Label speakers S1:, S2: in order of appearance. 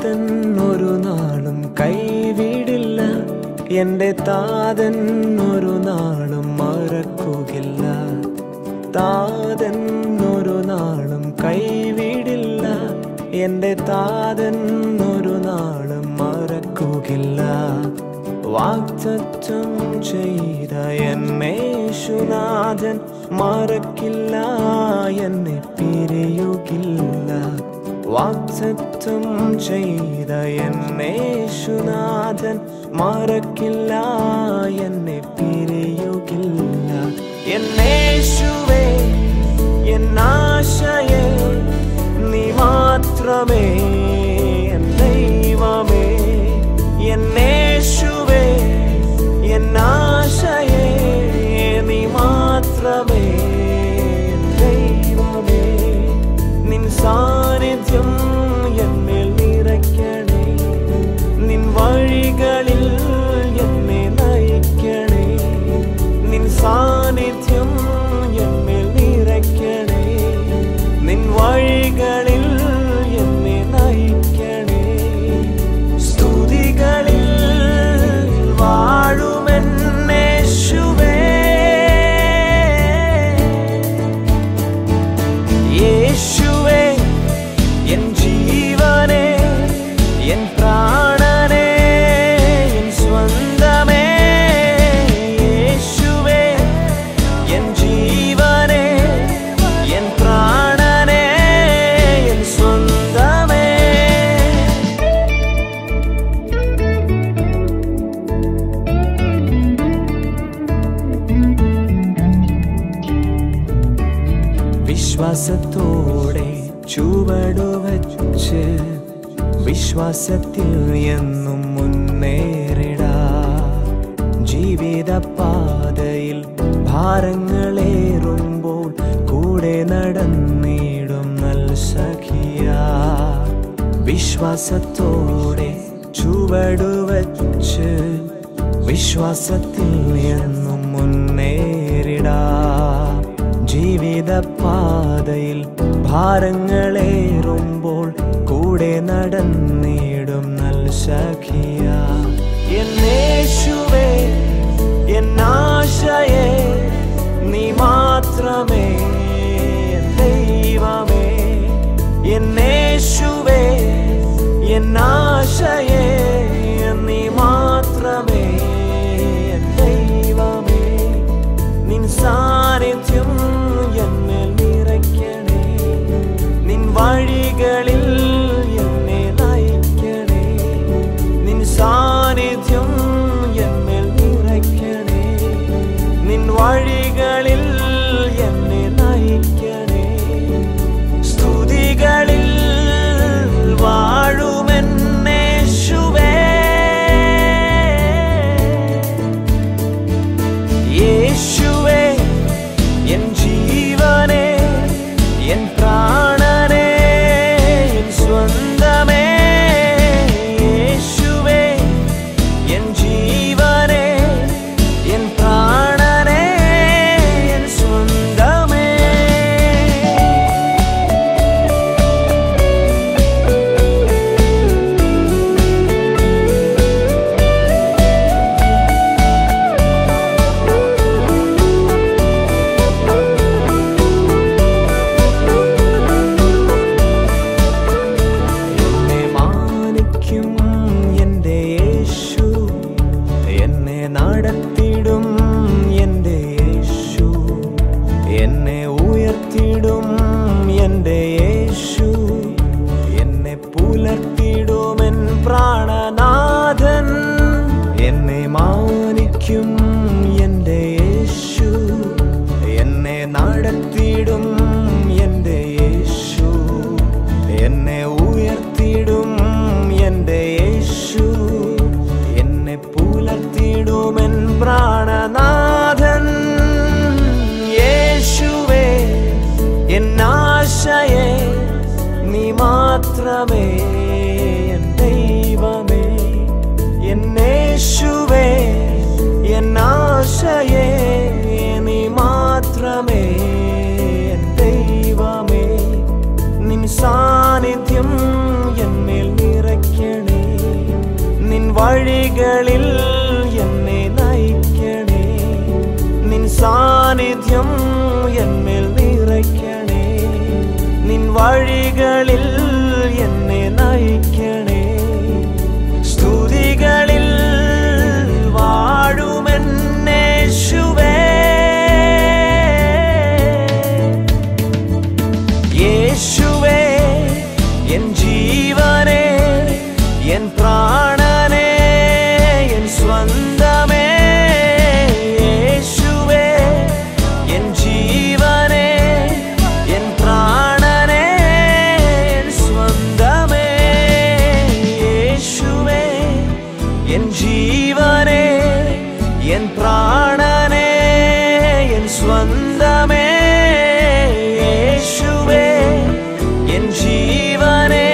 S1: താതൻ ഒരു നാളും കൈവിടില്ല എന്റെ താതൻ ഒരു നാളും മറക്കുകയില്ല താതൻ ഒരു നാളും കൈവിടില്ല എന്റെ താതൻ ഒരു നാളും മറക്കുകയില്ല വാക്തത്വം ചെയ്ത എന്നേശുനാഥൻ മറക്കില്ല എന്നെ പിരിയുകില്ല വാക്തത്വം ചെയ്ത എന്നേശുനാഥൻ മറക്കില്ല എന്നെ പിരിയുകില്ല എന്നേശുവേ എന്നാശയേ നീ മാത്രമേ എൻ ദൈവമേ എന്നേശുവേ എന്നാശയേ നീ മാത്രമേ എൻ ദൈവമേ നിൻ സാന്നിധ്യം എന്നിൽ നിറയ്ക്കണേ നിൻ വഴികളിൽ എന്നെ നയിക്കണേ നിൻ സാന്നിധ്യം എന്നിൽ നിറയ്ക്കണേ നിൻ വഴികളിൽ എന്നെ നയിക്കണേ സ്തുതികളിൽ വാഴുമെന്നേശുവേ യേശുവേ എൻ ജീവനേ എൻ പ്രാണനേ എൻ സ്വന്തമേ യേശുവേ എൻ ജീവനേ എൻ പ്രാണനേ എൻ സ്വന്തമേ വിശ്വാസത്തോടെ ചുവടുവച്ച് വിശ്വാസത്തിൽ എന്നും മുന്നേറിടാ ജീവിത പാതയിൽ ഭാരങ്ങളേറുമ്പോൾ കൂടെ നടന്നിടും നൽ സഖിയ വിശ്വാസത്തോടെ ചുവടുവച്ച് വിശ്വാസത്തിൽ എന്നും മുന്നേറിടാ ജീവിത പാതയിൽ ഭാരങ്ങളേറുമ്പോൾ കൂടെ നടന്നിടും നൽ സഖിയ എന്നേശുവേ എന്നാശയേ നീ മാത്രമേ എൻ ദൈവമേ എന്നേശുവേ എന്നാശയേ നീ മാത്രമേ എൻ ദൈവമേ നിൻ സാന്നിധ്യം എന്നിൽ നിറയ്ക്കണേ നിൻ വഴികളിൽ എന്നെ നയിക്കണേ നിൻ സാന്നിധ്യം എന്നിൽ നിറയ്ക്കണേ നിൻ വഴികളിൽ എന്നെ നയിക്കണേ സ്തുതികളിൽ വാഴുമെന്നേശുവേ യേശുവേ എൻ ജീവനേ എൻ പ്രാണനേ എൻ സ്വന്തമേ യേശുവേ എൻ ജീവനേ എൻ പ്രാണനേ എൻ സ്വന്തമേ എന്നെ മാനിക്കും എൻ്റെ യേശു എന്നെ നടത്തിടും എൻ്റെ യേശു എന്നെ ഉയർത്തിടും എൻ്റെ യേശു എന്നെ പുലർത്തിടുമെൻ പ്രാണനാഥൻ എന്നെ മാനിക്കും എൻ്റെ യേശു എന്നെ നടത്തിടും എൻ്റെ യേശു എന്നെ ഉയർത്തിടും എൻ്റെ യേശു എന്നെ പുലർത്തിടുമെൻ പ്രാണനാഥൻ യേശുവേ എന്നാശയേ നീ മാത്രമേ എൻ ദൈവമേ എന്നേശുവേ എന്നാശയേ നീ മാത്രമേ എൻ ദൈവമേ നിൻ സാന്നിധ്യം എന്നിൽ നിറയ്ക്ക വഴികളിൽ എന്നെ നയിക്കണേ നിൻ സാന്നിധ്യം എന്മേൽ നിറയ്ക്കണേ നിൻ വഴികളിൽ എന്നെ നയിക്കണേ സ്തുതികളിൽ വാഴുമെന്നേശുവേ യേശുവേ എൻ ജീവനേ എൻ പ്രാണനേ എൻ സ്വന്തമേ യേശുവേ എൻ ജീവനേ എൻ പ്രാണനേ എൻ സ്വന്തമേ യേശുവേ എൻ ജീവനേ എൻ പ്രാണനേ എൻ സ്വന്തമേ യേശുവേ എൻ ജീവനേ